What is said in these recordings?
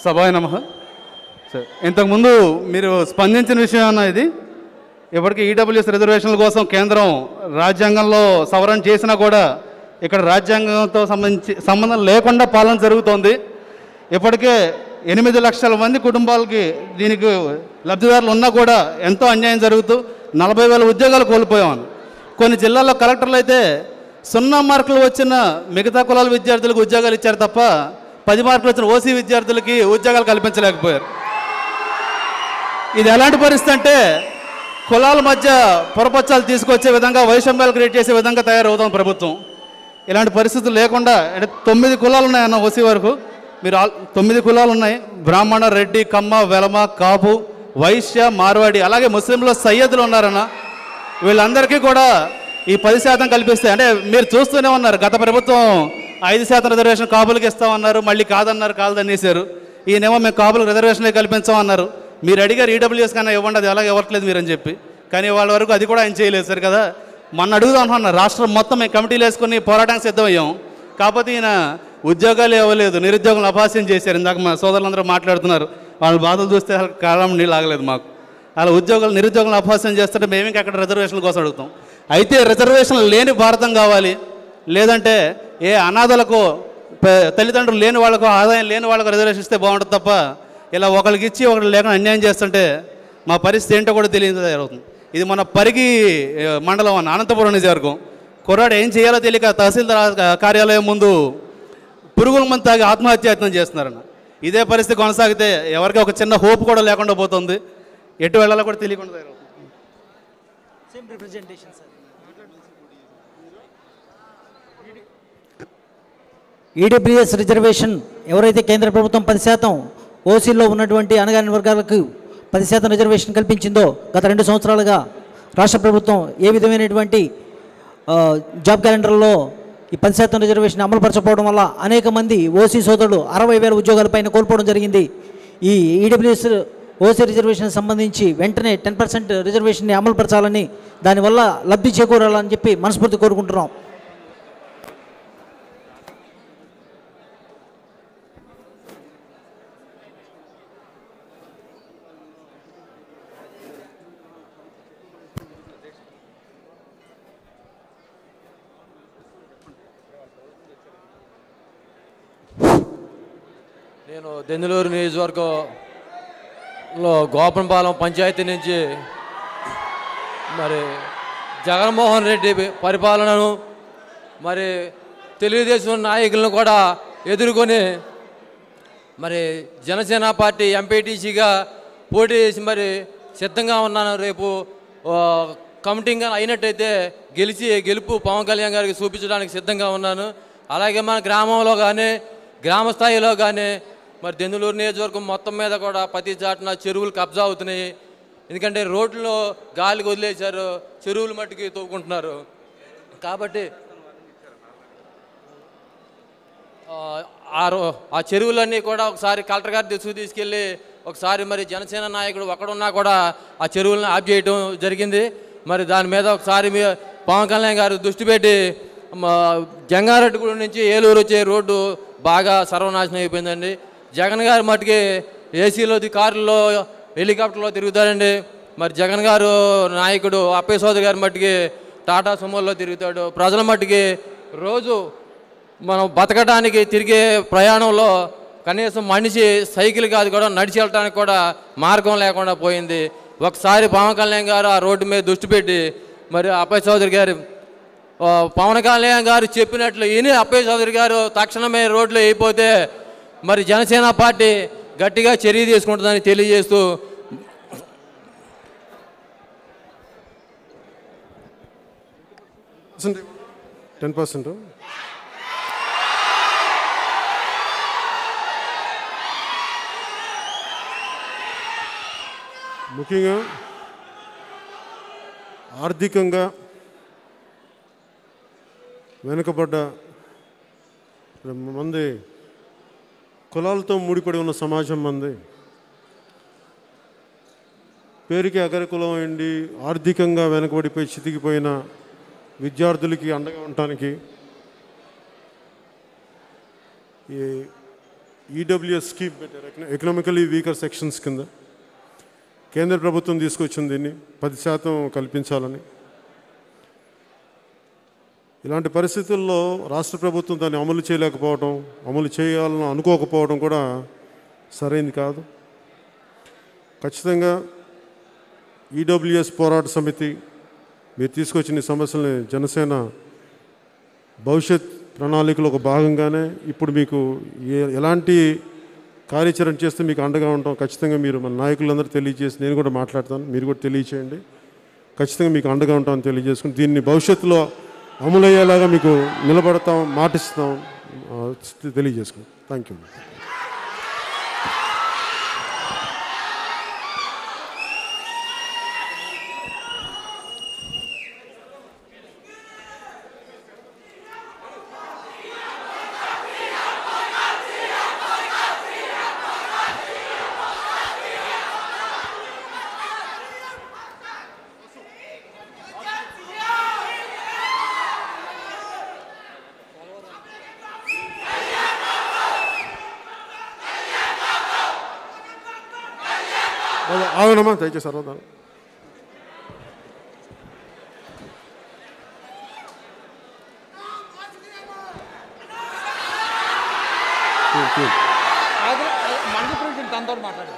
సభాయ నమ సార్ ఇంతకుముందు మీరు స్పందించిన విషయం అన్న ఇది ఇప్పటికీ ఈడబ్ల్యూఎస్ రిజర్వేషన్ల కోసం కేంద్రం రాజ్యాంగంలో సవరణ చేసినా కూడా ఇక్కడ రాజ్యాంగంతో సంబంధించి సంబంధం లేకుండా పాలన జరుగుతోంది ఇప్పటికే ఎనిమిది లక్షల మంది కుటుంబాలకి దీనికి లబ్ధిదారులు ఉన్నా కూడా ఎంతో అన్యాయం జరుగుతూ నలభై వేల ఉద్యోగాలు కోల్పోయాం కొన్ని జిల్లాల్లో కలెక్టర్లు అయితే సున్నా మార్కులు వచ్చిన మిగతా కులాల విద్యార్థులకు ఉద్యోగాలు ఇచ్చారు తప్ప పది మార్కులు వచ్చిన ఓసీ విద్యార్థులకి ఉద్యోగాలు కల్పించలేకపోయారు ఇది ఎలాంటి పరిస్థితి అంటే కులాల మధ్య పొరపచ్చాలు తీసుకొచ్చే విధంగా వైషమ్యాలు క్రియేట్ చేసే విధంగా తయారవుతాం ప్రభుత్వం ఇలాంటి పరిస్థితులు లేకుండా అంటే తొమ్మిది కులాలు ఉన్నాయన్న ఓసీ వరకు మీరు ఆల్ తొమ్మిది కులాలు ఉన్నాయి బ్రాహ్మణ రెడ్డి కమ్మ వెలమ కాపు వైశ్య మార్వాడి అలాగే ముస్లింలో సయ్యదులు ఉన్నారన్న వీళ్ళందరికీ కూడా ఈ పది శాతం కల్పిస్తే అంటే మీరు చూస్తూనే ఉన్నారు గత ప్రభుత్వం ఐదు శాతం రిజర్వేషన్ కాపులకు ఇస్తామన్నారు మళ్ళీ కాదన్నారు కాదనేసారు ఈయనేమో మేము కాపులకు రిజర్వేషన్లే కల్పించామన్నారు మీరు అడిగారు ఈడబ్ల్యూఎస్ కన్నా ఇవ్వండి అది ఎలాగ ఇవ్వట్లేదు మీరు అని చెప్పి కానీ వాళ్ళ వరకు అది కూడా ఆయన చేయలేదు సార్ కదా మొన్న అడుగుదాం అనుకున్నారు రాష్ట్రం మొత్తం మేము కమిటీలు వేసుకుని పోరాటానికి సిద్ధమయ్యాం కాకపోతే ఈయన ఉద్యోగాలు ఇవ్వలేదు నిరుద్యోగులను అపాస్యం చేశారు ఇందాక మా సోదరులందరూ మాట్లాడుతున్నారు వాళ్ళ బాధలు చూస్తే అసలు కాలం నీళ్ళు ఆగలేదు మాకు అలా ఉద్యోగాలు నిరుద్యోగులను అపహాస్యం చేస్తుంటే మేము ఇంకా అక్కడ రిజర్వేషన్ల కోసం అడుగుతాం అయితే రిజర్వేషన్ లేని భారతం కావాలి లేదంటే ఏ అనాథలకు ప- తల్లిదండ్రులు లేని వాళ్ళకు ఆదాయం లేని వాళ్ళకు రిజర్వేషన్ ఇస్తే బాగుంటుంది తప్ప ఇలా ఒకరికి ఇచ్చి ఒకరికి లేకుండా అన్యాయం చేస్తుంటే మా పరిస్థితి ఏంటో కూడా తెలియదు జరుగుతుంది ఇది మన పరిగి ఏ, మండలం అన్న అనంతపురం నియోజకవర్గం కుర్రాడు ఏం చేయాలో తెలియక తహసీల్దార్ కార్యాలయం ముందు పురుగుల మంది తాగి ఆత్మహత్యాయత్నం చేస్తున్నారన్న ఇదే పరిస్థితి కొనసాగితే ఎవరికి ఒక చిన్న హోప్ కూడా లేకుండా పోతుంది ఎటు వెళ్ళాలో కూడా తెలియకుండా తయారవుతుంది. Same representation sir EWS reservation ఎవరైతే కేంద్ర ప్రభుత్వం పది శాతం ఓసీలో ఉన్నటువంటి అనగాని వర్గాలకు పది శాతం రిజర్వేషన్ కల్పించిందో గత రెండు సంవత్సరాలుగా రాష్ట్ర ప్రభుత్వం ఏ విధమైనటువంటి ఆ, జాబ్ క్యాలెండర్లో ఈ పది శాతం రిజర్వేషన్ అమలుపరచకపోవడం వల్ల అనేక మంది ఓసీ సోదరులు అరవై వేల ఉద్యోగాలపైన కోల్పోవడం జరిగింది ఈ ఈడబ్ల్యూఎస్ ఓసీ రిజర్వేషన్ సంబంధించి వెంటనే టెన్ పర్సెంట్ రిజర్వేషన్ని అమలుపరచాలని దానివల్ల లబ్ధి చేకూరాలని చెప్పి మనస్ఫూర్తి కోరుకుంటున్నాం నేను దెందులూరు నియోజకవర్గంలో గోపనపాలెం పంచాయతీ నుంచి మరి జగన్మోహన్ రెడ్డి పరిపాలనను మరి తెలుగుదేశం నాయకులను కూడా ఎదుర్కొని మరి జనసేన పార్టీ ఎంపీటీసీగా పోటీ చేసి మరి సిద్ధంగా ఉన్నాను రేపు ఆ, కమిటింగ్ అయినట్టయితే గెలిచి గెలుపు పవన్ కళ్యాణ్ గారికి చూపించడానికి సిద్ధంగా ఉన్నాను అలాగే మన గ్రామంలో కానీ గ్రామ స్థాయిలో కానీ మరి దెందులూరు నియోజకవర్గం మొత్తం మీద కూడా ప్రతి చాటున చెరువులు కబ్జా అవుతున్నాయి ఎందుకంటే రోడ్లలో గాలికి వదిలేశారు చెరువులు మట్టుకి తవ్వుకుంటున్నారు కాబట్టి ఆ, ఆ రో- ఆ చెరువులన్నీ కూడా ఒకసారి కలెక్టర్ గారి దృష్టికి తీసుకెళ్ళి ఒకసారి మరి జనసేన నాయకుడు ఒకడున్నా కూడా ఆ చెరువులను ఆఫ్ చేయడం జరిగింది మరి దాని మీద ఒకసారి మీ పవన్ కళ్యాణ్ గారు దృష్టి పెట్టి మా జంగారెడ్డిగూడెం నుంచి ఏలూరు వచ్చే రోడ్డు బాగా సర్వనాశనం అయిపోయిందండి జగన్ గారు మట్టుకి ఏసీలో కారులో హెలికాప్టర్లో తిరుగుతాడండి మరి జగన్ గారు నాయకుడు అప్పయ్య సోదరి గారి మట్టుకి టాటా సుమోల్లో తిరుగుతాడు ప్రజల మట్టుకి రోజు మనం బతకడానికి తిరిగే ప్రయాణంలో కనీసం మనిషి సైకిల్ కాదు కూడా నడిచి వెళ్ళడానికి కూడా మార్గం లేకుండా పోయింది ఒకసారి పవన్ కళ్యాణ్ గారు ఆ రోడ్డు మీద దృష్టి పెట్టి మరి అప్పయ్య చౌదరి గారు ఆ, పవన్ కళ్యాణ్ గారు చెప్పినట్లు ఈయన అప్పయ్య చౌదరి గారు తక్షణమే రోడ్లు అయిపోతే మరి జనసేన పార్టీ గట్టిగా చర్య తీసుకుంటుందని తెలియజేస్తూ టెన్ పర్సెంట్ ముఖ్యంగా ఆర్థికంగా వెనుకబడ్డ మంది కులాలతో ముడిపడి ఉన్న సమాజం మంది పేరుకి అగర కులం అయింది ఆర్థికంగా వెనుకబడిపోయి చితికిపోయిన విద్యార్థులకి అండగా ఉండటానికి ఈ ఈడబ్ల్యూఎస్ స్కీమ్ పెట్టారు ఎకనామికలీ వీకర్ సెక్షన్స్ కింద కేంద్ర ప్రభుత్వం తీసుకొచ్చింది దీన్ని పది శాతం కల్పించాలని ఇలాంటి పరిస్థితుల్లో రాష్ట్ర ప్రభుత్వం దాన్ని అమలు చేయలేకపోవడం అమలు చేయాలని అనుకోకపోవడం కూడా సరైంది కాదు ఖచ్చితంగా ఈడబ్ల్యూఎస్ పోరాట సమితి మీరు తీసుకొచ్చిన ఈ సమస్యల్ని జనసేన భవిష్యత్ ప్రణాళికలో ఒక భాగంగానే ఇప్పుడు మీకు ఏ ఎలాంటి కార్యాచరణ చేస్తే మీకు అండగా ఉంటాం ఖచ్చితంగా మీరు మన నాయకులందరూ తెలియజేసి నేను కూడా మాట్లాడతాను మీరు కూడా తెలియచేయండి ఖచ్చితంగా మీకు అండగా ఉంటామని తెలియజేసుకుని దీన్ని భవిష్యత్తులో అమలయ్యేలాగా మీకు నిలబడతాం మాటిస్తాం ఆ, తెలియజేసుకున్నాం థ్యాంక్ యూ ఆగనమ్మా దయచేసి అరవదాను మండల ప్రెసిడెంట్ తనతో మాట్లాడారు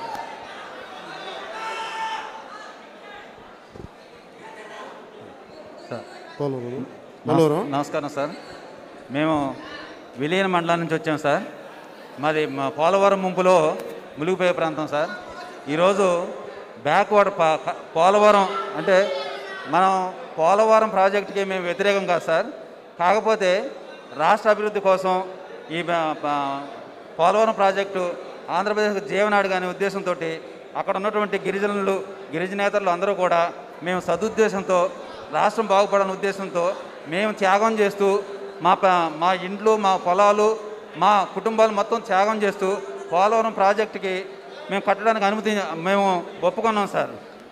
పోలవరం పోలవరం నమస్కారం సార్ మేము విలీన మండలం నుంచి వచ్చాం సార్ మాది మా పోలవరం ముంపులో మునిగిపోయే ప్రాంతం సార్ ఈరోజు బ్యాక్వర్డ్ పా- క- పోలవరం అంటే మనం పోలవరం ప్రాజెక్టుకి మేము వ్యతిరేకం కాదు సార్ కాకపోతే రాష్ట్ర అభివృద్ధి కోసం ఈ బ- ప- పోలవరం ప్రాజెక్టు ఆంధ్రప్రదేశ్ జీవనాడు అనే ఉద్దేశంతో అక్కడ ఉన్నటువంటి గిరిజనులు గిరిజనేతలు అందరూ కూడా మేము సదుద్దేశంతో రాష్ట్రం బాగుపడాలనే ఉద్దేశంతో మేము త్యాగం చేస్తూ మా ప మా ఇండ్లు మా పొలాలు మా కుటుంబాలు మొత్తం త్యాగం చేస్తూ పోలవరం ప్రాజెక్టుకి మేము కట్టడానికి అనుమతి మేము ఒప్పుకున్నాం సార్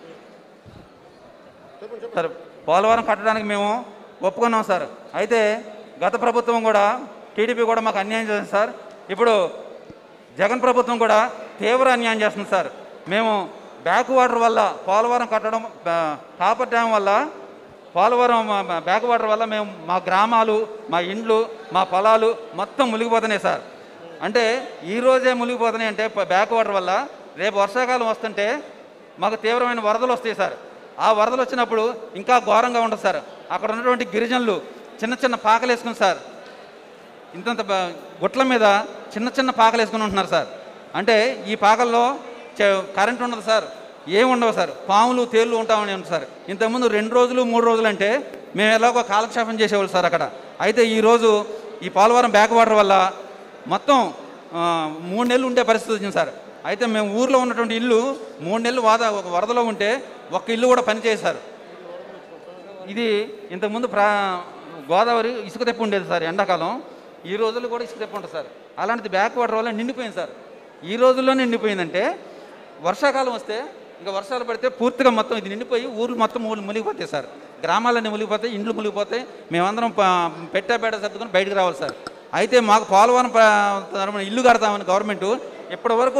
సార్ పోలవరం కట్టడానికి మేము ఒప్పుకున్నాం సార్ అయితే గత ప్రభుత్వం కూడా టీడీపీ కూడా మాకు అన్యాయం చేసింది సార్ ఇప్పుడు జగన్ ప్రభుత్వం కూడా తీవ్ర అన్యాయం చేస్తుంది సార్ మేము బ్యాక్ వాటర్ వల్ల పోలవరం కట్టడం ఆ, కాపర్ డ్యామ్ వల్ల పోలవరం ఆ, బ్యాక్ వాటర్ వల్ల మేము మా గ్రామాలు మా ఇండ్లు మా పొలాలు మొత్తం మునిగిపోతున్నాయి సార్ అంటే ఈ రోజే మునిగిపోతున్నాయి అంటే ప- బ్యాక్ వాటర్ వల్ల రేపు వర్షాకాలం వస్తుంటే మాకు తీవ్రమైన వరదలు వస్తాయి సార్ ఆ వరదలు వచ్చినప్పుడు ఇంకా ఘోరంగా ఉంటుంది సార్ అక్కడ ఉన్నటువంటి గిరిజనులు చిన్న చిన్న పాకలు వేసుకుని సార్ ఇంతంత బ- గుట్ల మీద చిన్న చిన్న పాకలు వేసుకుని ఉంటున్నారు సార్ అంటే ఈ పాకల్లో చ- కరెంట్ ఉండదు సార్ ఏమి ఉండవు సార్ పాములు తేళ్ళు ఉంటామని ఉంటుంది సార్ ఇంతకుముందు రెండు రోజులు మూడు రోజులు అంటే మేము ఎలాగో కాలక్షేపం చేసేవాళ్ళు సార్ అక్కడ అయితే ఈరోజు ఈ పోలవరం బ్యాక్ వాటర్ వల్ల మొత్తం ఆ, మూడు నెలలు ఉండే పరిస్థితి వచ్చింది సార్ అయితే మేము ఊర్లో ఉన్నటువంటి ఇల్లు మూడు నెలలు వాద ఒక వరదలో ఉంటే ఒక్క ఇల్లు కూడా పనిచేశారు ఇది ఇంతకుముందు ప్రా గోదావరి ఇసుక తెప్ప ఉండేది సార్ ఎండాకాలం ఈ రోజుల్లో కూడా ఇసుక తెప్ప ఉంటుంది సార్ అలాంటిది బ్యాక్ వాటర్ వల్ల నిండిపోయింది సార్ ఈ రోజుల్లోనే నిండిపోయిందంటే వర్షాకాలం వస్తే ఇంకా వర్షాలు పడితే పూర్తిగా మొత్తం ఇది నిండిపోయి ఊర్లు మొత్తం ఊళ్ళు మునిగిపోతాయి సార్ గ్రామాలన్నీ మునిగిపోతాయి ఇండ్లు మునిగిపోతాయి మేమందరం ప- పెట్టా పేట సర్దుకొని బయటకు రావాలి సార్ అయితే మాకు పోలవరం ప్ర- తరపున ఇల్లు కడతామని గవర్నమెంట్ ఇప్పటి వరకు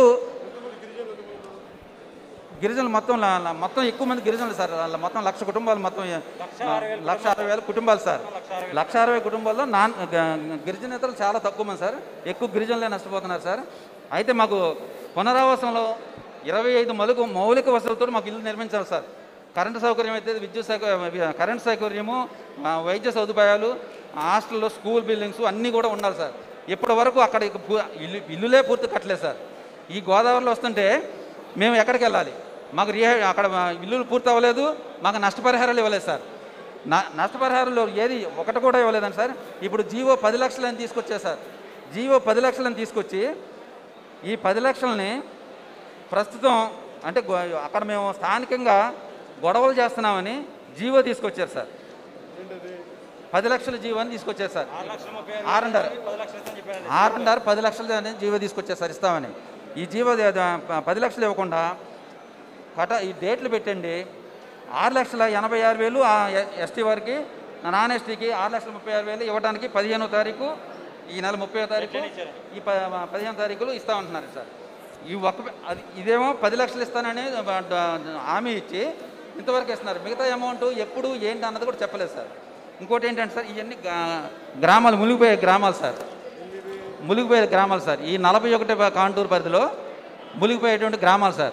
గిరిజనులు మొత్తం ల- ల- మొత్తం ఎక్కువ మంది గిరిజనులు సార్ వాళ్ళ మొత్తం లక్ష కుటుంబాలు మొత్తం లక్ష అరవై వేల కుటుంబాలు సార్ లక్ష అరవై కుటుంబాల్లో నాన్ గ- గిరిజనేతలు చాలా తక్కువ మంది సార్ ఎక్కువ గిరిజనులే నష్టపోతున్నారు సార్ అయితే మాకు పునరావాసంలో ఇరవై ఐదు మలుగు మౌలిక వసతులతో మాకు ఇల్లు నిర్మించాలి సార్ కరెంటు సౌకర్యం అయితే విద్యుత్ సౌకర్యం కరెంట్ సౌకర్యము ఆ, వైద్య సదుపాయాలు హాస్టల్లో స్కూల్ బిల్డింగ్స్ అన్నీ కూడా ఉండాలి సార్ ఇప్పటి వరకు అక్కడ ఇక పూ- ఇల్లు ఇల్లులే పూర్తి కట్టలేదు సార్ ఈ గోదావరిలో వస్తుంటే మేము ఎక్కడికి వెళ్ళాలి మాకు రియా అక్కడ ఇల్లులు పూర్తి అవ్వలేదు మాకు నష్టపరిహారాలు ఇవ్వలేదు సార్ నా నష్టపరిహారంలో ఏది ఒకటి కూడా ఇవ్వలేదండి సార్ ఇప్పుడు జీవో పది లక్షలని తీసుకొచ్చా సార్ జీవో పది లక్షలని తీసుకొచ్చి ఈ పది లక్షలని ప్రస్తుతం అంటే గో- అక్కడ మేము స్థానికంగా గొడవలు చేస్తున్నామని జీవో తీసుకొచ్చారు సార్ పది లక్షల జీవో అని తీసుకొచ్చారు సార్ ఆరున్నర ఆరున్నర పది లక్షలు అనేది జీవో తీసుకొచ్చారు సార్ ఇస్తామని ఈ జీవో ద- ద- పది లక్షలు ఇవ్వకుండా కట ఈ డేట్లు పెట్టండి ఆరు లక్షల ఎనభై ఆరు వేలు ఆ ఎ- ఎస్టీ వారికి నాన్ ఎస్టీకి ఆరు లక్షల ముప్పై ఆరు వేలు ఇవ్వడానికి పదిహేనో తారీఖు ఈ నెల ముప్పై తారీఖు ఈ ప పదిహేను తారీఖులు ఇస్తామంటున్నారు సార్ ఈ ఒక్క అది ఇదేమో పది లక్షలు ఇస్తానని ద- ద- హామీ ఇచ్చి ఇంతవరకు ఇస్తున్నారు మిగతా అమౌంట్ ఎప్పుడు ఏంటి అన్నది కూడా చెప్పలేదు సార్ ఇంకోటి ఏంటంటే సార్ ఇవన్నీ గా- గ్రామాలు మునిగిపోయే గ్రామాలు సార్ మునిగిపోయే గ్రామాలు సార్ ఈ నలభై ఒకటి కాంటూరు పరిధిలో మునిగిపోయేటువంటి గ్రామాలు సార్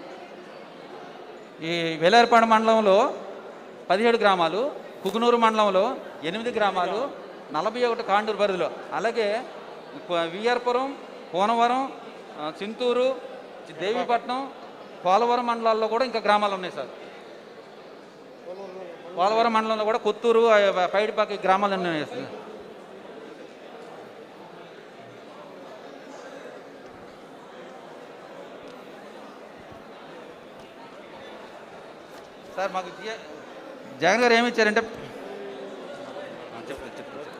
ఈ వేలేరుపాడు మండలంలో పదిహేడు గ్రామాలు కుకునూరు మండలంలో ఎనిమిది గ్రామాలు నలభై ఒకటి కాండూరు పరిధిలో అలాగే ప- విఆర్పురం కోనవరం ఆ, చింతూరు చి- దేవీపట్నం పోలవరం మండలాల్లో కూడా ఇంకా గ్రామాలు ఉన్నాయి సార్ పోలవరం మండలంలో కూడా కొత్తూరు ఆ, పైడిపాకి గ్రామాలు ఉన్నాయి సార్ సార్ మాకు జి- జగన్ గారు ఏమి ఇచ్చారంటే ఆ, చెప్పు, చెప్పు, చెప్పు.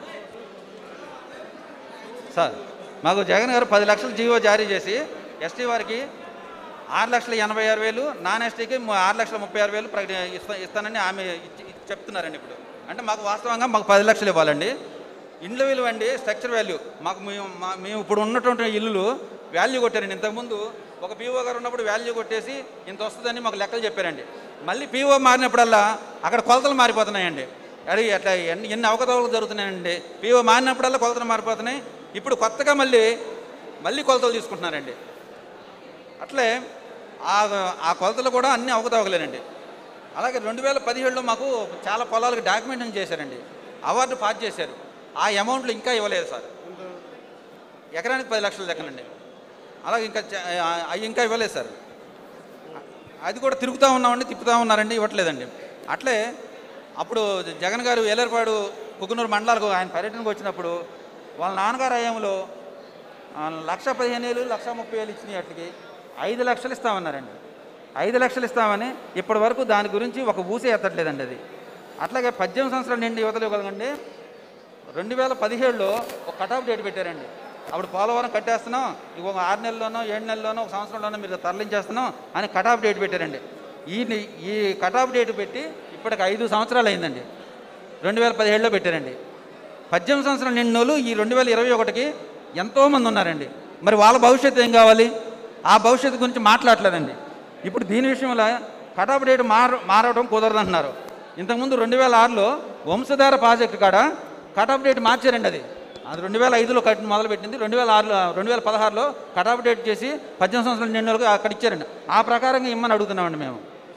సార్ మాకు జగన్ గారు పది లక్షలు జీవో జారీ చేసి ఎస్టీ వారికి ఆరు లక్షల ఎనభై ఆరు వేలు నాన్ ఎస్టీకి ము- ఆరు లక్షల ముప్పై ఆరు వేలు ప్రకటి ఇస్తా ఇస్తానని ఆమె ఇచ్చి- ఇచ్చి చెప్తున్నారండి ఇప్పుడు అంటే మాకు వాస్తవంగా మాకు పది లక్షలు ఇవ్వాలండి ఇండ్ల విలువ అండి స్ట్రక్చర్ వాల్యూ మాకు మేము మా- మేము ఇప్పుడు ఉన్నటువంటి ఇల్లులు వాల్యూ కొట్టారండి ఇంతకుముందు ఒక పీఓ గారు ఉన్నప్పుడు వాల్యూ కొట్టేసి ఇంత వస్తుందని మాకు లెక్కలు చెప్పారండి మళ్ళీ పీఓ మారినప్పుడల్లా అక్కడ కొలతలు మారిపోతున్నాయండి అది అట్లా ఎన్ని ఎన్ని అవకతవకలు జరుగుతున్నాయండి పీఓ మారినప్పుడల్లా కొలతలు మారిపోతున్నాయి ఇప్పుడు కొత్తగా మళ్ళీ మళ్ళీ కొలతలు తీసుకుంటున్నారండి అట్లే ఆ ఆ కొలతలు కూడా అన్ని అవకతవకలేనండి అలాగే రెండు వేల పదిహేడులో మాకు చాలా పొలాలకు డాక్యుమెంటేషన్ చేశారండి అవార్డు పాస్ చేశారు ఆ అమౌంట్లు ఇంకా ఇవ్వలేదు సార్ ఎకరానికి పది లక్షల లెక్కనండి అలాగే ఇంకా చ- ఆ- అవి ఇంకా ఇవ్వలేదు సార్ అది కూడా తిరుగుతూ ఉన్నామండి తిప్పుతూ ఉన్నారండి ఇవ్వట్లేదండి అట్లే అప్పుడు జగన్ గారు ఏలర్పాడు కుకునూరు మండలాలకు ఆయన పర్యటనకు వచ్చినప్పుడు వాళ్ళ నాన్నగారు హయాంలో ఆ, లక్ష పదిహేను వేలు లక్ష ముప్పై వేలు ఇచ్చినాయి వాటికి ఐదు లక్షలు ఇస్తామన్నారండి ఐదు లక్షలు ఇస్తామని ఇప్పటి వరకు దాని గురించి ఒక ఊసే ఎత్తట్లేదండి అది అట్లాగే పద్దెనిమిది సంవత్సరాలు నిండి యువతలు కలగండి రెండు వేల పదిహేడులో ఒక కటాఫ్ డేట్ పెట్టారండి అప్పుడు పోలవరం కట్టేస్తున్నాం ఇంకొక ఆరు నెలల్లోనో ఏడు నెలల్లోనో ఒక సంవత్సరంలోనో మీరు తరలించేస్తున్నాం అని కటాఫ్ డేట్ పెట్టారండి ఈ ఈ కటాఫ్ డేట్ పెట్టి ఇప్పటికి ఐదు సంవత్సరాలు అయిందండి రెండు వేల పదిహేడులో పెట్టారండి పద్దెనిమిది సంవత్సరాలు నిన్నోళ్ళు ఈ రెండు వేల ఇరవై ఒకటికి ఎంతోమంది ఉన్నారండి మరి వాళ్ళ భవిష్యత్తు ఏం కావాలి ఆ భవిష్యత్తు గురించి మాట్లాడలేదండి ఇప్పుడు దీని విషయంలో కటాఫ్ డేట్ మార మారడం కుదరదంటున్నారు ఇంతకుముందు రెండు వేల ఆరులో వంశధార ప్రాజెక్టు కాడ కటాఫ్ డేట్ మార్చారండి అది అది రెండు వేల ఐదులో కట్ మొదలుపెట్టింది రెండు వేల ఆరులో రెండు వేల పదహారులో కటాఫ్ డేట్ చేసి పద్దెనిమిది సంవత్సరాలు నిన్నోళ్ళకి అక్కడ ఇచ్చారండి ఆ ప్రకారంగా ఇమ్మని అడుగుతున్నామండి మేము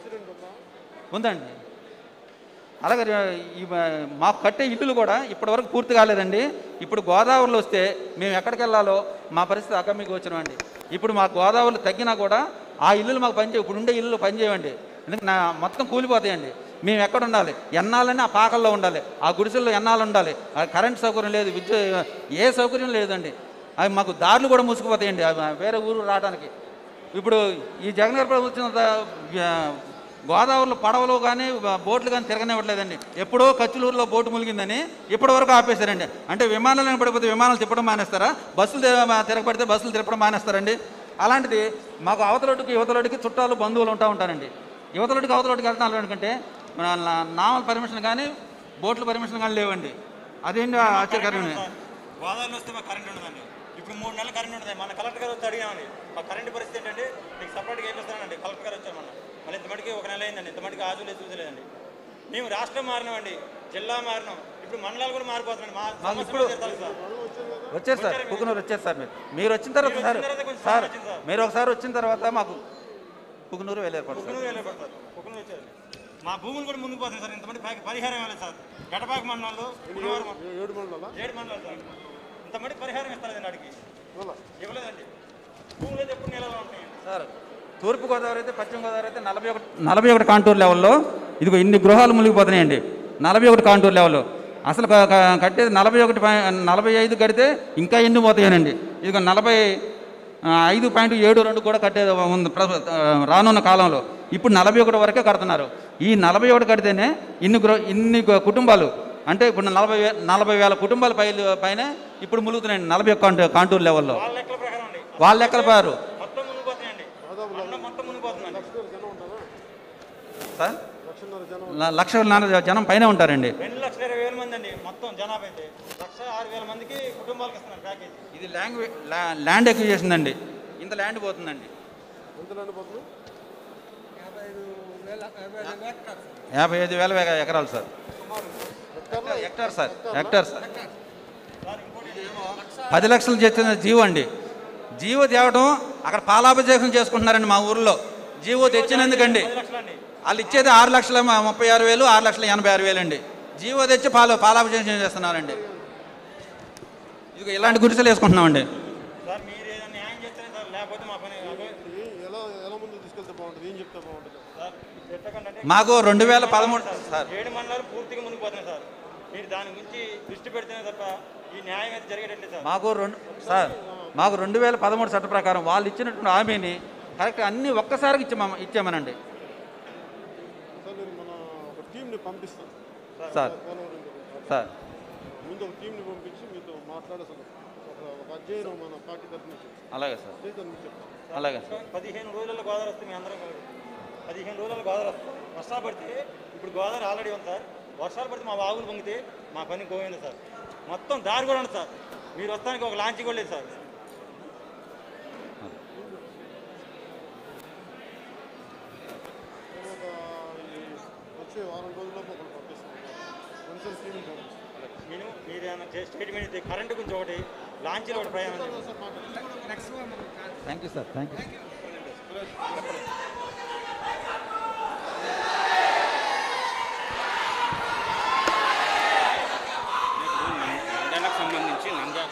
ఉందండి అలాగే ఈ మా- మాకు కట్టే ఇల్లులు కూడా ఇప్పటివరకు పూర్తి కాలేదండి ఇప్పుడు గోదావరిలో వస్తే మేము ఎక్కడికి వెళ్ళాలో మా పరిస్థితి అగమ్యకు వచ్చినామండి ఇప్పుడు మా గోదావరిలో తగ్గినా కూడా ఆ ఇల్లులు మాకు పనిచేయ ఇప్పుడు ఉండే ఇల్లులు పనిచేయండి ఎందుకంటే నా మొత్తం కూలిపోతాయండి మేము ఎక్కడ ఉండాలి ఎన్నాలని ఆ పాకల్లో ఉండాలి ఆ గుడిసెల్లో ఎన్నాళ్ళు ఉండాలి ఆ కరెంట్ సౌకర్యం లేదు విద్యుత్ ఏ సౌకర్యం లేదండి అవి మాకు దారులు కూడా మూసుకుపోతాయండి అవి వేరే ఊరు రావడానికి ఇప్పుడు ఈ జగన్ గారి ప్రభుత్వం వచ్చిన త- ఆ, గోదావరిలో పడవలు కానీ బోట్లు కానీ తిరగనివ్వట్లేదండి ఎప్పుడో కచ్చులూరులో బోటు ములిగిందని ఇప్పటి వరకు ఆపేశారండి అంటే విమానాలు పడిపోతే విమానాలు తిప్పడం మానేస్తారా బస్సులు తి- తిరగబడితే బస్సులు తిరగడం మానేస్తారండి అలాంటిది మాకు అవతలొడ్డుకి యువతలొడ్డుకి చుట్టాలు బంధువులు ఉంటా ఉంటారండి యువతలొడ్డుకి అవతలొడ్డుకి వెళ్తాను ఎందుకంటే మన నా- నావల పర్మిషన్ కానీ బోట్ల పర్మిషన్ కానీ లేవండి అదేంటి ఆశ్చర్యకరమైన గోదావరిలో వస్తే మాకు కరెంట్ ఉండదండి ఇప్పుడు మూడు నెలలు కరెంట్ ఉండదు మన కలెక్టర్ గారు వచ్చి అడిగామండి మా కరెంట్ పరిస్థితి ఏంటంటే మీకు సపరేట్గా వేపిస్తానండి కలెక్టర్ గారు వచ్చారు మొన్న మళ్ళీ ఇంతమటికి ఒక నెల అయిందండి ఇంతమటికి ఆజు లేదు చూసలేదండి మేము రాష్ట్రం మారినామండి జిల్లా మారినాం ఇప్పుడు మండలాలు కూడా మారిపోతున్నాయి మా మాకు సమస్య ఇప్పుడు- కూడా తీర్చాలి సార్ వచ్చారు సార్ కుకునూరు వచ్చారు సార్ మీరు మీరు వచ్చిన తర్వాత మీరు సార్ వచ్చిన తర్వాత కొంచెం సార్ వచ్చింది సార్. మీరు ఒకసారి వచ్చిన తర్వాత మాకు కుకునూరు వెళ్ళారు సార్ కుకునూరు వెళ్ళిపోతారు కుకునూరు వచ్చారు మా భూములు కూడా మునిగిపోతుంది సార్ ఇంతమంది పైకి పరిహారం ఇవ్వాలి సార్ గడపాక మండలాలు కుకునూరు మండలం. ఏడు మండలాలా ఏడు మండలాలు సార్ ఇంతమంది పరిహారం ఇస్తారండి అడిగి ఇవ్వలేదండి భూములు అయితే ఎప్పుడు నెలలో ఉంటాయండి సార్ తూర్పు గోదావరి అయితే పశ్చిమ గోదావరి అయితే నలభై ఒకటి నలభై ఒకటి కాంటూర్ లెవెల్లో ఇదిగో ఇన్ని గృహాలు మునిగిపోతున్నాయండి నలభై ఒకటి కాంటూర్ లెవెల్లో అసలు క- క- కట్టేది నలభై ఒకటి పాయి- నలభై ఐదు కడితే ఇంకా ఎన్ని పోతాయనండి ఇదిగో నలభై ఆ, ఐదు పాయింట్ ఏడు రెండు కూడా కట్టేది ఉంది ప్ర- ఆ, రానున్న కాలంలో ఇప్పుడు నలభై ఒకటి వరకే కడుతున్నారు ఈ నలభై ఒకటి కడితేనే ఇన్ని గృహ ఇన్ని గు- కుటుంబాలు అంటే ఇప్పుడు నలభై వే నలభై వేల కుటుంబాల పై పైన ఇప్పుడు ములుగుతున్నాయండి నలభై ఒక్క కాంటూ- కాంటూర్ లెవెల్లో వాళ్ళ లెక్కల ప్రకారం అండి వాళ్ళ లెక్కల పారు మొత్తం మునిగిపోతున్నాయండి మండలం మొత్తం మునిగిపోతుందండి సార్ ల- లక్షన్నర జనం పైన ఉంటారండి రెండు లక్షల ఇరవై వేల మంది అండి మొత్తం జనాభా అయితే లక్ష లక్ష ఆరు వేల మందికి కుటుంబాలకు ఇస్తున్నాను ప్యాకేజ్ ఇది ల్యాంగ్వే ల్యాండ్ ఎక్విజేషన్ అండి ఇంత ల్యాండ్ పోతుందండి యాభై ఐదు వేల వేల ఎకరాలు sir hectare sir hectare sir పది లక్షలు చెప్తున్న జీవో అండి జీవో తేవడం అక్కడ పాలాభిషేకం చేసుకుంటున్నారండి మా ఊర్లో జీవో తెచ్చినందుకండి వాళ్ళు ఇచ్చేది ఆరు లక్షల మ- ముప్పై ఆరు వేలు ఆరు లక్షల ఎనభై ఆరు వేలు అండి జీవో తెచ్చి పాలు పాలాభిషేకం చేస్తున్నారండి ఇది ఇలాంటి గుడిసెలు వేసుకుంటున్నామండి సార్ మీరు ఏదైనా న్యాయం చేస్తేనే సార్ లేకపోతే మా పని అదే ఎలా ఎలా ముందు తీసుకెళ్తే బాగుంటుంది ఏం చెప్తే బాగుంటుంది సార్ పెట్టకండి అంటే మాకు రెండు వేల పదమూడు సార్ ఏడు మండలాలు పూర్తిగా మునిగిపోతున్నాయి సార్ మీరు దాని గురించి దృష్టి పెడితేనే తప్ప ఈ న్యాయం అయితే జరిగేటట్లేదు సార్ మాకు రెండు సార్ మాకు రెండు వేల పదమూడు చట్ట ప్రకారం వాళ్ళు ఇచ్చినటువంటి హామీని కరెక్ట్ అన్ని ఒక్కసారికి ఇచ్చామ ఇచ్చామనండి సార్ నేను మన ఒక టీంని పంపిస్తాను సార్ పోలవరం దగ్గర. సార్ ముందు ఒక టీంని పంపించి మీతో మాట్లాడేసాను ఒక ఒక అధ్యయనం మన పార్టీ తరఫు నుంచి అలాగే సార్ చేద్దాం మీకు చెప్తాను అలాగే సార్ పదిహేను రోజుల్లో గోదావరి వస్తుంది మీ అందరం కలిసి పదిహేను రోజుల్లో గోదావరి వస్తుంది వర్షాలు పడితే ఇప్పుడు గోదావరి ఆల్రెడీ ఉంది సార్ వర్షాలు పడితే మా వాగులు పొంగితే మా పని పోయింది సార్ మొత్తం దారి కూడా ఉంది సార్ మీరు వస్తానికి ఒక లాంచ్ కూడా లేదు సార్ ఒక ఈ వచ్చే వారం రోజుల్లోపు ఒకరు పంపిస్తాను కన్సల్ట్ టీంని పంపిస్తాను నేను మీరు ఏమైనా చే- స్టేట్మెంట్ ఇస్తే కరెంటు గురించి ఒకటి లాంచీలో ఒకటి ప్రయాణం చేయండి. Thank you sir thank you నంద్యాలకు సంబంధించి నంద్యాల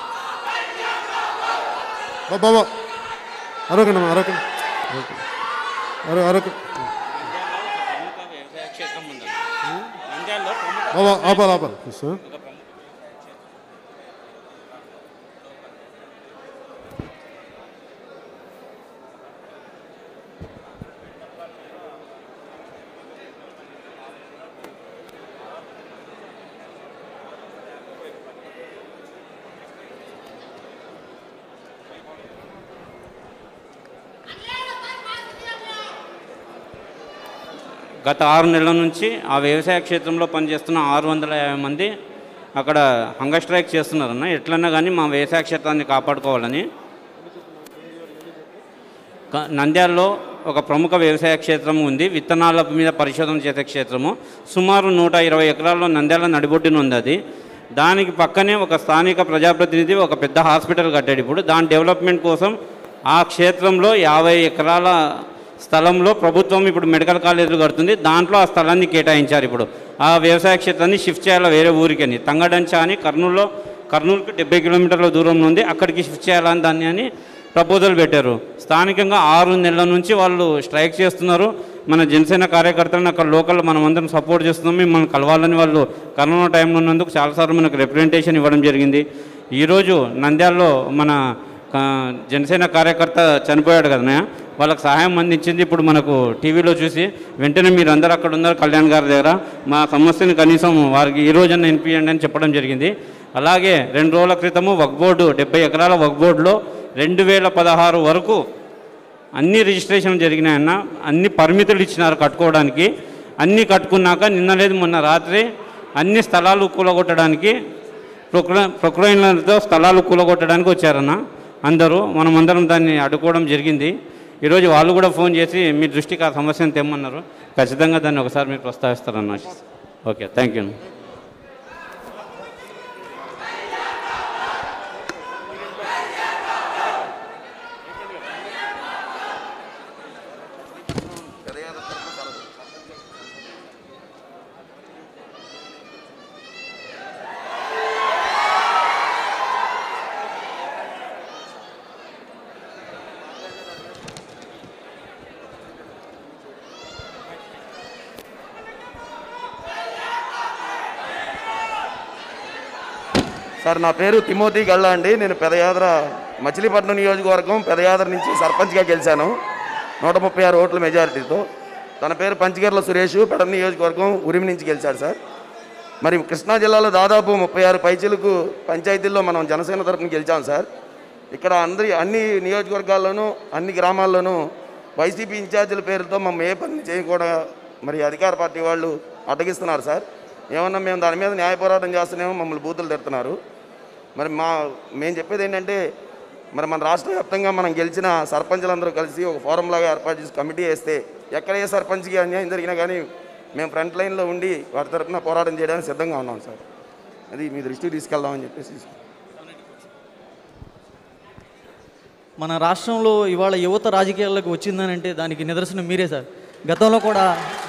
బా బాబా అరవకండి అమ్మా అరవకండి అర అరక నంద్యాలలో ఒక ప్రముఖ వ్యవసాయ క్షేత్రం ఉందండి నంద్యాలలో ప్రముఖ బాబా ఆపాలి ఆపాలి సార్ ఒక ప్రముఖ గత ఆరు నెలల నుంచి ఆ వ్యవసాయ క్షేత్రంలో పనిచేస్తున్న ఆరు వందల యాభై మంది అక్కడ హంగర్ స్ట్రైక్ చేస్తున్నారన్న ఎట్లన్నా కానీ మా వ్యవసాయ క్షేత్రాన్ని కాపాడుకోవాలని క- నంద్యాలలో ఒక ప్రముఖ వ్యవసాయ క్షేత్రం ఉంది విత్తనాల మీద పరిశోధన చేసే క్షేత్రము సుమారు నూట ఇరవై ఎకరాల్లో నంద్యాల నడిబొడ్డున ఉంది అది దానికి పక్కనే ఒక స్థానిక ప్రజాప్రతినిధి ఒక పెద్ద హాస్పిటల్ కట్టాడు ఇప్పుడు దాని డెవలప్మెంట్ కోసం ఆ క్షేత్రంలో యాభై ఎకరాల స్థలంలో ప్రభుత్వం ఇప్పుడు మెడికల్ కాలేజీలు కడుతుంది దాంట్లో ఆ స్థలాన్ని కేటాయించారు ఇప్పుడు ఆ వ్యవసాయ క్షేత్రాన్ని షిఫ్ట్ చేయాలి వేరే ఊరికని తంగడంచా అని కర్నూలులో కర్నూలుకి డెబ్బై కిలోమీటర్ల దూరంలో ఉంది అక్కడికి షిఫ్ట్ చేయాలని దాన్ని అని ప్రపోజల్ పెట్టారు స్థానికంగా ఆరు నెలల నుంచి వాళ్ళు స్ట్రైక్ చేస్తున్నారు మన జనసేన కార్యకర్తలను అక్కడ లోకల్ మనం అందరం సపోర్ట్ చేస్తున్నాం మిమ్మల్ని కలవాలని వాళ్ళు కరోనా టైంలో ఉన్నందుకు చాలాసార్లు మనకు రిప్రజెంటేషన్ ఇవ్వడం జరిగింది ఈరోజు నంద్యాలలో మన కా- జనసేన కార్యకర్త చనిపోయాడు కదా వాళ్ళకి సహాయం అందించింది ఇప్పుడు మనకు టీవీలో చూసి వెంటనే మీరు అందరూ అక్కడ ఉన్నారు కళ్యాణ్ గారి దగ్గర మా సమస్యను కనీసం వారికి ఈ రోజున వినిపించండి అని చెప్పడం జరిగింది అలాగే రెండు రోజుల క్రితము వక్ బోర్డు డెబ్బై ఎకరాల వక్ బోర్డులో రెండు వేల పదహారు వరకు అన్ని రిజిస్ట్రేషన్ జరిగినాయన్న అన్ని పరిమితులు ఇచ్చినారు కట్టుకోవడానికి అన్నీ కట్టుకున్నాక నిన్న లేదు మొన్న రాత్రి అన్ని స్థలాలు కూలగొట్టడానికి ప్రొక్ర ప్రొక్రైన్లతో స్థలాలు కూలగొట్టడానికి వచ్చారన్న అందరూ మనమందరం దాన్ని అడ్డుకోవడం జరిగింది ఈరోజు వాళ్ళు కూడా ఫోన్ చేసి మీ దృష్టికి ఆ సమస్యను తెమ్మన్నారు ఖచ్చితంగా దాన్ని ఒకసారి మీరు ప్రస్తావిస్తారన్న ఓకే థ్యాంక్ యూ సార్ నా పేరు తిమోతి గల్లా అండి నేను పెదయాద్ర మచిలీపట్నం నియోజకవర్గం పెదయాద్ర నుంచి సర్పంచ్గా గెలిచాను నూట ముప్పై ఆరు ఓట్ల మెజారిటీతో తన పేరు పంచగర్ల సురేష్ పెడ నియోజకవర్గం ఉరిమి నుంచి గెలిచాడు సార్ మరి కృష్ణా జిల్లాలో దాదాపు ముప్పై ఆరు పైచీలకు పంచాయతీల్లో మనం జనసేన తరఫున గెలిచాం సార్ ఇక్కడ అందరి అన్ని నియోజకవర్గాల్లోనూ అన్ని గ్రామాల్లోనూ వైసీపీ ఇన్ఛార్జీల పేరుతో మమ్మల్ని ఏ పని చేయకుండా మరి అధికార పార్టీ వాళ్ళు అడ్డగిస్తున్నారు సార్ ఏమన్నా మేము దాని మీద న్యాయ పోరాటం చేస్తేనేమో మమ్మల్ని బూతులు తిడుతున్నారు మరి మా మేము చెప్పేది ఏంటంటే మరి మన రాష్ట్ర వ్యాప్తంగా మనం గెలిచిన సర్పంచులందరూ కలిసి ఒక ఫోరం లాగా ఏర్పాటు చేసి కమిటీ వేస్తే ఎక్కడ ఏ సర్పంచ్కి అన్యాయం జరిగినా కానీ మేము ఫ్రంట్ లైన్లో ఉండి వారి తరఫున పోరాటం చేయడానికి సిద్ధంగా ఉన్నాం సార్ అది మీ దృష్టికి తీసుకెళ్దామని చెప్పేసి మన రాష్ట్రంలో ఇవాళ యువత రాజకీయాల్లోకి వచ్చిందని అంటే దానికి నిదర్శనం మీరే సార్ గతంలో కూడా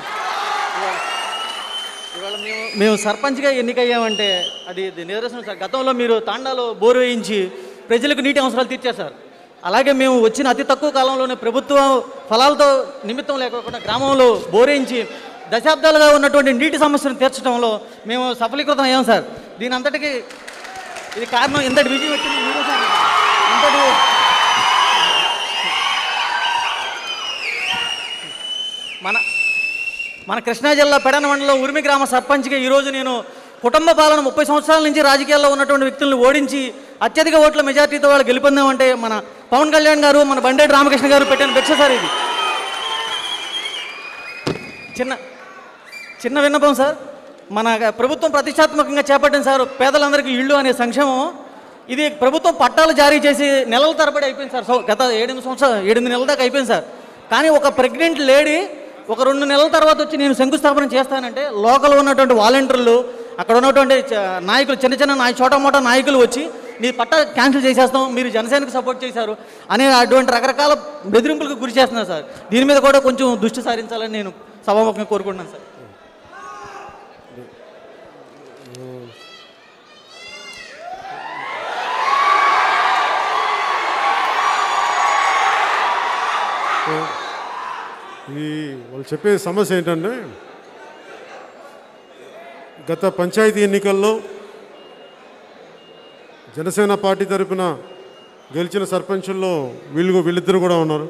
ఇవాళ మేము మేము సర్పంచ్గా ఎన్నికయ్యామంటే అది ఇది నిదర్శనం సార్ గతంలో మీరు తాండాలో బోరు వేయించి ప్రజలకు నీటి అవసరాలు తీర్చారు సార్ అలాగే మేము వచ్చిన అతి తక్కువ కాలంలోనే ప్రభుత్వ ఫలాలతో నిమిత్తం లేకుండా గ్రామంలో బోరేయించి దశాబ్దాలుగా ఉన్నటువంటి నీటి సమస్యను తీర్చడంలో మేము సఫలీకృతం అయ్యాం సార్ దీని అంతటికి ఇది కారణం ఇంతటి విజయం వచ్చింది మీరే సార్ ఇంతటి మన మన కృష్ణా జిల్లా పెడన మండలంలో ఉరిమి గ్రామ సర్పంచ్గా ఈరోజు నేను కుటుంబ పాలన ముప్పై సంవత్సరాల నుంచి రాజకీయాల్లో ఉన్నటువంటి వ్యక్తులను ఓడించి అత్యధిక ఓట్ల మెజార్టీతో వాళ్ళు గెలుపొందామంటే మన పవన్ కళ్యాణ్ గారు మన బండేటి రామకృష్ణ గారు పెట్టిన భిక్ష సార్ ఇది చిన్న చిన్న విన్నపం సార్ మన ప్రభుత్వం ప్రతిష్టాత్మకంగా చేపట్టిన సార్ పేదలందరికీ ఇళ్ళు అనే సంక్షేమం ఇది ప్రభుత్వం పట్టాలు జారీ చేసి నెలల తరబడి అయిపోయింది సార్ సో గత ఏడెనిమిది సంవత్సరాలు ఏడెనిమిది నెలల దాకా అయిపోయింది సార్ కానీ ఒక ప్రెగ్నెంట్ లేడీ ఒక రెండు నెలల తర్వాత వచ్చి నేను శంకుస్థాపన చేస్తానంటే లోకల్ ఉన్నటువంటి వాలంటీర్లు అక్కడ ఉన్నటువంటి చ- నాయకులు చిన్న చిన్న నాయ చోట మోటా నాయకులు వచ్చి నీ పట్టా క్యాన్సిల్ చేసేస్తాం మీరు జనసేనకు సపోర్ట్ చేశారు అనే అటువంటి రకరకాల బెదిరింపులకు గురి చేస్తున్నారు సార్ దీని మీద కూడా కొంచెం దృష్టి సారించాలని నేను సభాముఖంగా కోరుకుంటున్నాను సార్ ఈ వాళ్ళు చెప్పే సమస్య ఏంటంటే గత పంచాయతీ ఎన్నికల్లో జనసేన పార్టీ తరపున గెలిచిన సర్పంచుల్లో వీళ్ళు వీళ్ళిద్దరు కూడా ఉన్నారు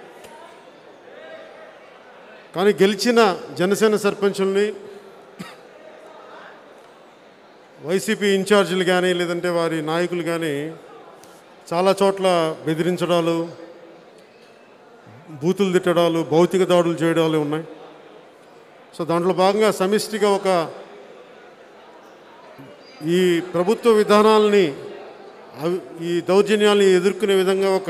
కానీ గెలిచిన జనసేన సర్పంచుల్ని వైసీపీ ఇన్ఛార్జీలు కానీ లేదంటే వారి నాయకులు కానీ చాలా చోట్ల బెదిరించడాలు బూతులు తిట్టడాలు భౌతిక దాడులు చేయడాలు ఉన్నాయి సో దాంట్లో భాగంగా సమిష్టిగా ఒక ఈ ప్రభుత్వ విధానాలని అవి- ఈ దౌర్జన్యాల్ని ఎదుర్కొనే విధంగా ఒక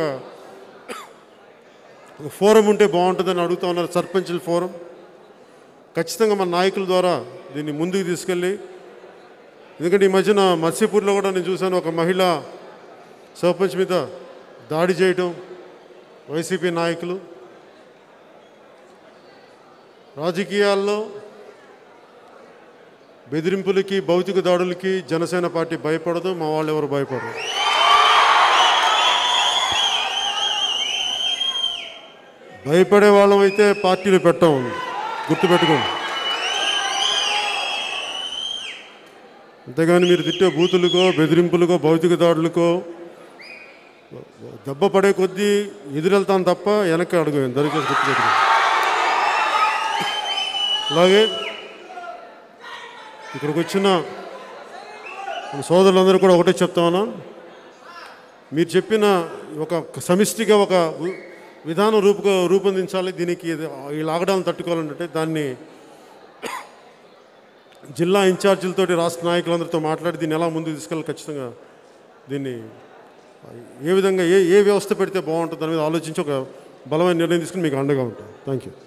ఒక ఫోరం ఉంటే బాగుంటుందని అడుగుతా ఉన్నారు సర్పంచుల ఫోరం ఖచ్చితంగా మన నాయకుల ద్వారా దీన్ని ముందుకు తీసుకెళ్ళి ఎందుకంటే ఈ మధ్యన మత్స్యపూర్లో కూడా నేను చూశాను ఒక మహిళ సర్పంచ్ మీద దాడి చేయటం వైసీపీ నాయకులు రాజకీయాల్లో బెదిరింపులకి భౌతిక దాడులకి జనసేన పార్టీ భయపడదు మా వాళ్ళు ఎవరు భయపడరు భయపడే వాళ్ళం అయితే పార్టీలు పెట్టాం గుర్తుపెట్టుకోండి అంతేగాని మీరు తిట్టే బూతులకో బెదిరింపులకో భౌతిక దాడులకో దెబ్బ పడే కొద్దీ ఎదురెళ్తాను తప్ప వెనక్కి అడుగు దయచేసి గుర్తుపెట్టుకో అలాగే ఇక్కడికి వచ్చిన మన సోదరులందరూ కూడా ఒకటే చెప్తాను మీరు చెప్పిన ఒక సమిష్టిగా ఒక వి- విధానం రూపు రూపొందించాలి దీనికి ఇది- ఈ లాక్డౌన్ తట్టుకోవాలంటే దాన్ని జిల్లా ఇన్ఛార్జీలతోటి రాష్ట్ర నాయకులందరితో మాట్లాడి దీన్ని ఎలా ముందుకు తీసుకెళ్ళి ఖచ్చితంగా దీన్ని ఏ విధంగా ఏ ఏ వ్యవస్థ పెడితే బాగుంటుంది దాని మీద ఆలోచించి ఒక బలమైన నిర్ణయం తీసుకుని మీకు అండగా ఉంటాం థ్యాంక్ యూ